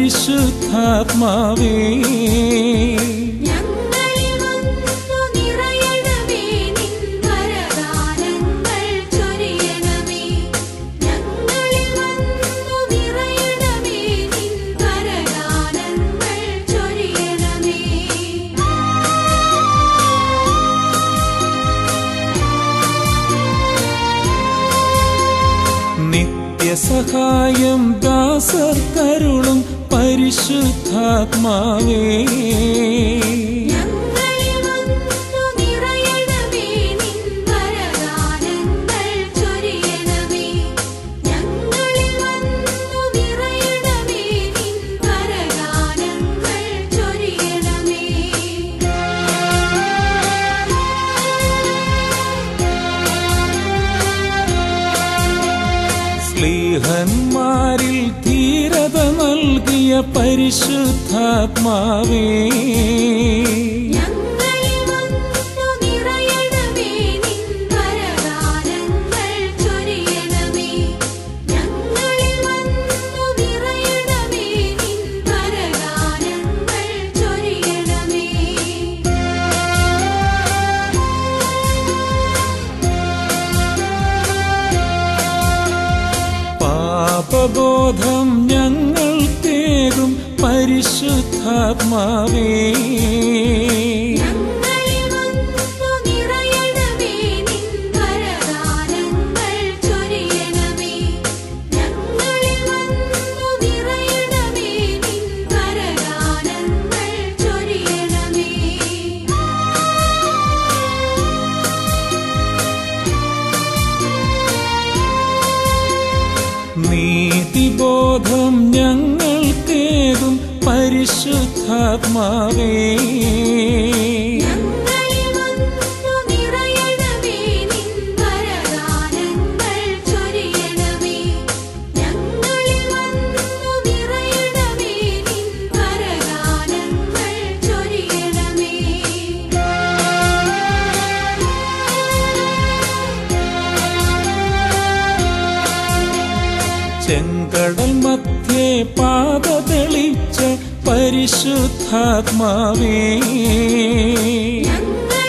പരിശുദ്ധാത്മാവേ ഞങ്ങളിൽ വന്നു നിറയണമേ നിൻ വരദാനങ്ങൾ ചൊരിയണമേ ഞങ്ങളിൽ വന്നു നിറയണമേ നിൻ വരദാനങ്ങൾ ചൊരിയണമേ നിത്യസഹായം ദാസർ കരുളും പരിശുദ്ധാത്മാവേ ഞങ്ങളിൽ വന്നു നിറയണമേ നിൻ വരദാനങ്ങൾ ചൊരിയണമേ ഞങ്ങളിൽ വന്നു നിറയണമേ നിൻ വരദാനങ്ങൾ ചൊരിയണമേ സ്ലീഹന്മാരിൽ ധീരത നൽകിയ പരിശുദ്ധാത്മാവേ ഞങ്ങളിൽ വന്നു നിറയണമേ നിൻ വരദാനങ്ങൾ ചൊരിയണമേ ഞങ്ങളിൽ വന്നു നിറയണമേ നിൻ വരദാനങ്ങൾ ചൊരിയണമേ പാപബോധം ഞങ്ങൾ തേകും പരിശുദ്ധാത്മാവേ ഞങ്ങളിൽ വന്നു നിറയണമേ നിൻ വരദാനങ്ങൾ ചൊരിയണമേ ഞങ്ങളിൽ വന്നു നിറയണമേ നിൻ വരദാനങ്ങൾ ചൊരിയണമേ നീതിബോധം ഞങ്ങൾ തേകും പരിശുദ്ധാത്മാവേ ഞങ്ങളിൽ വന്നു നിറയണമേ നിൻ വരദാനങ്ങൾ ചൊരിയണമേ ഞങ്ങളിൽ വന്നു നിറയണമേ നിൻ വരദാനങ്ങൾ ചൊരിയണമേ ചെങ്കടൽ മധ്യേ പാത തെളിച്ച പരിശുദ്ധാത്മാവേ ഞങ്ങളിൽ